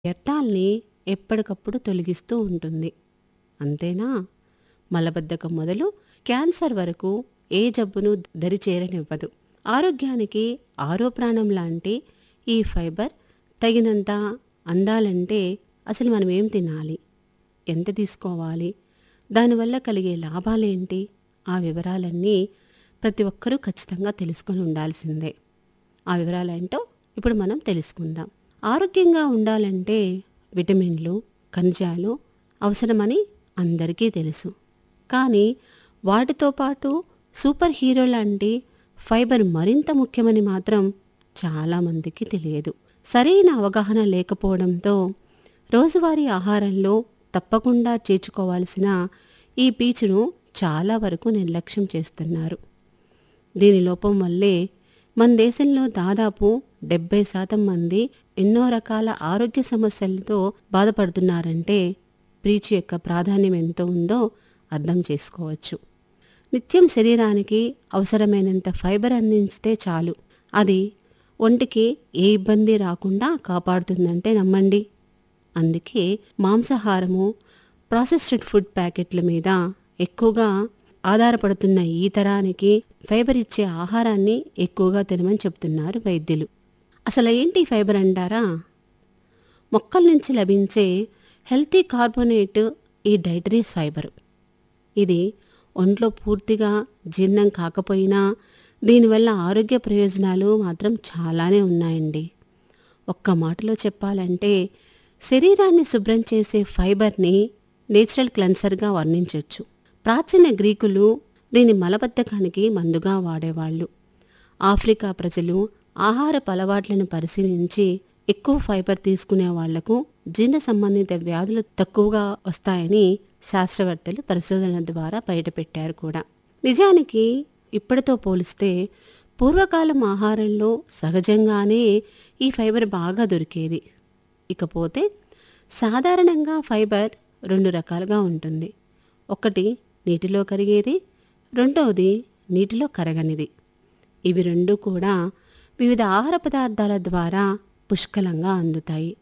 వ్యర్థాల్ని ఎప్పటికప్పుడు తొలగిస్తూ ఉంటుంది అంతేనా మలబద్ధకం మొదలు క్యాన్సర్ వరకు ఏ జబ్బును దరి చేరనివ్వదు ఆరోగ్యానికి ఆరో ప్రాణం లాంటి ఈ ఫైబర్ తగినంత అందాలంటే అసలు మనం ఏం తినాలి ఎంత తీసుకోవాలి దానివల్ల కలిగే లాభాలేంటి ఆ వివరాలన్నీ ప్రతి ఒక్కరూ ఖచ్చితంగా తెలుసుకొని ఉండాల్సిందే ఆ వివరాలేంటో ఇప్పుడు మనం తెలుసుకుందాం ఆరోగ్యంగా ఉండాలంటే విటమిన్లు ఖనిజాలు అవసరమని అందరికీ తెలుసు కానీ వాటితో పాటు సూపర్ హీరో లాంటి ఫైబర్ మరింత ముఖ్యమని మాత్రం చాలామందికి తెలియదు సరైన అవగాహన లేకపోవడంతో రోజువారీ ఆహారంలో తప్పకుండా చేర్చుకోవాల్సిన ఈ పీచును చాలా వరకు నిర్లక్ష్యం చేస్తున్నారు దీని లోపం వల్లే మన దేశంలో దాదాపు డెబ్బై శాతం మంది ఎన్నో రకాల ఆరోగ్య సమస్యలతో బాధపడుతున్నారంటే ప్రీచు యొక్క ప్రాధాన్యం ఎంత ఉందో అర్థం చేసుకోవచ్చు నిత్యం శరీరానికి అవసరమైనంత ఫైబర్ అందించితే చాలు అది ఒంటికి ఏ ఇబ్బంది రాకుండా కాపాడుతుందంటే నమ్మండి అందుకే మాంసాహారము ప్రాసెస్డ్ ఫుడ్ ప్యాకెట్ల మీద ఎక్కువగా ఆధారపడుతున్న ఈ తరానికి ఫైబర్ ఇచ్చే ఆహారాన్ని ఎక్కువగా తినమని చెప్తున్నారు వైద్యులు అసలు ఏంటి ఫైబర్ అంటారా మొక్కల నుంచి లభించే హెల్తీ కార్బోనేట్ ఈ డైటరీస్ ఫైబర్ ఇది ఒంట్లో పూర్తిగా జీర్ణం కాకపోయినా దీనివల్ల ఆరోగ్య ప్రయోజనాలు మాత్రం చాలానే ఉన్నాయండి ఒక్క మాటలో చెప్పాలంటే శరీరాన్ని శుభ్రం చేసే ఫైబర్ని నేచురల్ క్లెన్సర్గా వర్ణించవచ్చు ప్రాచీన గ్రీకులు దీని మలబద్ధకానికి మందుగా వాడేవాళ్ళు ఆఫ్రికా ప్రజలు ఆహారపు అలవాట్లను పరిశీలించి ఎక్కువ ఫైబర్ తీసుకునే వాళ్లకు జీర్ణ సంబంధిత వ్యాధులు తక్కువగా వస్తాయని శాస్త్రవేత్తలు పరిశోధనల ద్వారా బయటపెట్టారు కూడా నిజానికి ఇప్పటితో పోలిస్తే పూర్వకాలం ఆహారంలో సహజంగానే ఈ ఫైబర్ బాగా దొరికేది ఇకపోతే సాధారణంగా ఫైబర్ రెండు రకాలుగా ఉంటుంది ఒకటి నీటిలో కరిగేది రెండవది నీటిలో కరగనిది ఇవి రెండు కూడా వివిధ ఆహార పదార్థాల ద్వారా పుష్కలంగా అందుతాయి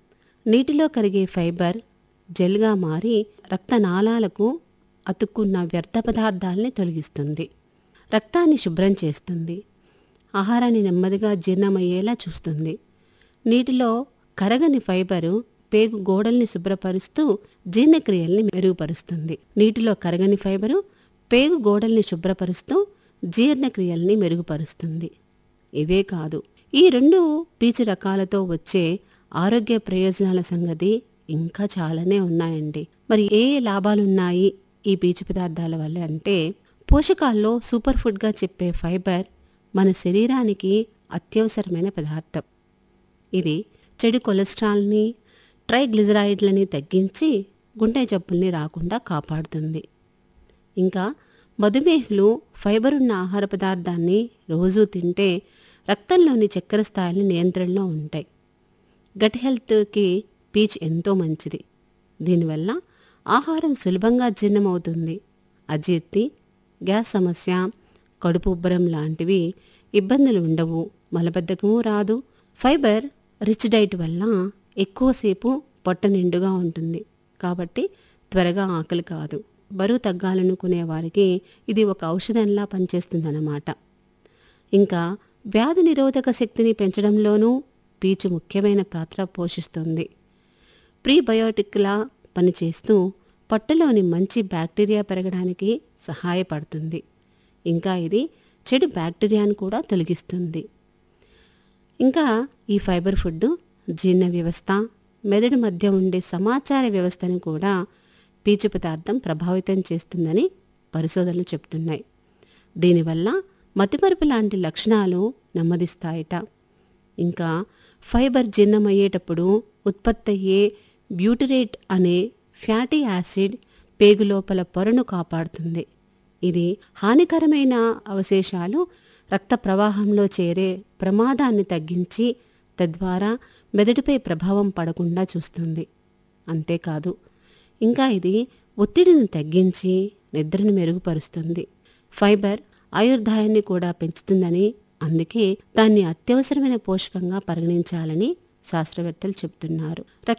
నీటిలో కరిగే ఫైబర్ జెల్గా మారి రక్తనాళాలకు అతుక్కున్న వ్యర్థ పదార్థాలని తొలగిస్తుంది రక్తాన్ని శుభ్రం చేస్తుంది ఆహారాన్ని నెమ్మదిగా జీర్ణమయ్యేలా చూస్తుంది నీటిలో కరగని ఫైబరు పేగు గోడల్ని శుభ్రపరుస్తూ జీర్ణక్రియల్ని మెరుగుపరుస్తుంది నీటిలో కరగని ఫైబరు పేగు గోడల్ని శుభ్రపరుస్తూ జీర్ణక్రియల్ని మెరుగుపరుస్తుంది ఇవే కాదు ఈ రెండు పీచు రకాలతో వచ్చే ఆరోగ్య ప్రయోజనాల సంగతి ఇంకా చాలానే ఉన్నాయండి మరి ఏ ఏ లాభాలున్నాయి ఈ పీచు పదార్థాల వల్ల అంటే పోషకాల్లో సూపర్ ఫుడ్గా చెప్పే ఫైబర్ మన శరీరానికి అత్యవసరమైన పదార్థం ఇది చెడు కొలెస్ట్రాల్ని ట్రైగ్లిజరాయిడ్లని తగ్గించి గుండె జబ్బుల్ని రాకుండా కాపాడుతుంది ఇంకా మధుమేహులు ఫైబర్ ఉన్న ఆహార పదార్థాన్ని రోజూ తింటే రక్తంలోని చక్కెర స్థాయిలు నియంత్రణలో ఉంటాయి గట్ హెల్త్కి పీచ్ ఎంతో మంచిది దీనివల్ల ఆహారం సులభంగా జీర్ణమవుతుంది అజీర్తి గ్యాస్ సమస్య కడుపు ఉబ్బరం లాంటివి ఇబ్బందులు ఉండవు మలబద్ధకము రాదు ఫైబర్ రిచ్ డైట్ వల్ల ఎక్కువసేపు పొట్ట నిండుగా ఉంటుంది కాబట్టి త్వరగా ఆకలి కాదు బరువు తగ్గాలనుకునే వారికి ఇది ఒక ఔషధంలా పనిచేస్తుందన్నమాట ఇంకా వ్యాధి నిరోధక శక్తిని పెంచడంలోనూ పీచు ముఖ్యమైన పాత్ర పోషిస్తుంది ప్రీబయోటిక్లా పనిచేస్తూ పొట్టలోని మంచి బ్యాక్టీరియా పెరగడానికి సహాయపడుతుంది ఇంకా ఇది చెడు బ్యాక్టీరియాను కూడా తొలగిస్తుంది ఇంకా ఈ ఫైబర్ ఫుడ్ జీర్ణ వ్యవస్థ మెదడు మధ్య ఉండే సమాచార వ్యవస్థను కూడా పీచు పదార్థం ప్రభావితం చేస్తుందని పరిశోధనలు చెప్తున్నాయి దీనివల్ల మతిమరుపు లాంటి లక్షణాలు నెమ్మదిస్తాయట ఇంకా ఫైబర్ జీర్ణమయ్యేటప్పుడు ఉత్పత్తి అయ్యే బ్యూటరేట్ అనే ఫ్యాటీ యాసిడ్ పేగు లోపల పొరను కాపాడుతుంది ఇది హానికరమైన అవశేషాలు రక్త ప్రవాహంలో చేరే ప్రమాదాన్ని తగ్గించి తద్వారా మెదడుపై ప్రభావం పడకుండా చూస్తుంది అంతేకాదు ఇంకా ఇది ఒత్తిడిని తగ్గించి నిద్రను మెరుగుపరుస్తుంది ఫైబర్ ఆయుర్దాయాన్ని కూడా పెంచుతుందని అందుకే దాన్ని అత్యవసరమైన పోషకంగా పరిగణించాలని శాస్త్రవేత్తలు చెప్తున్నారు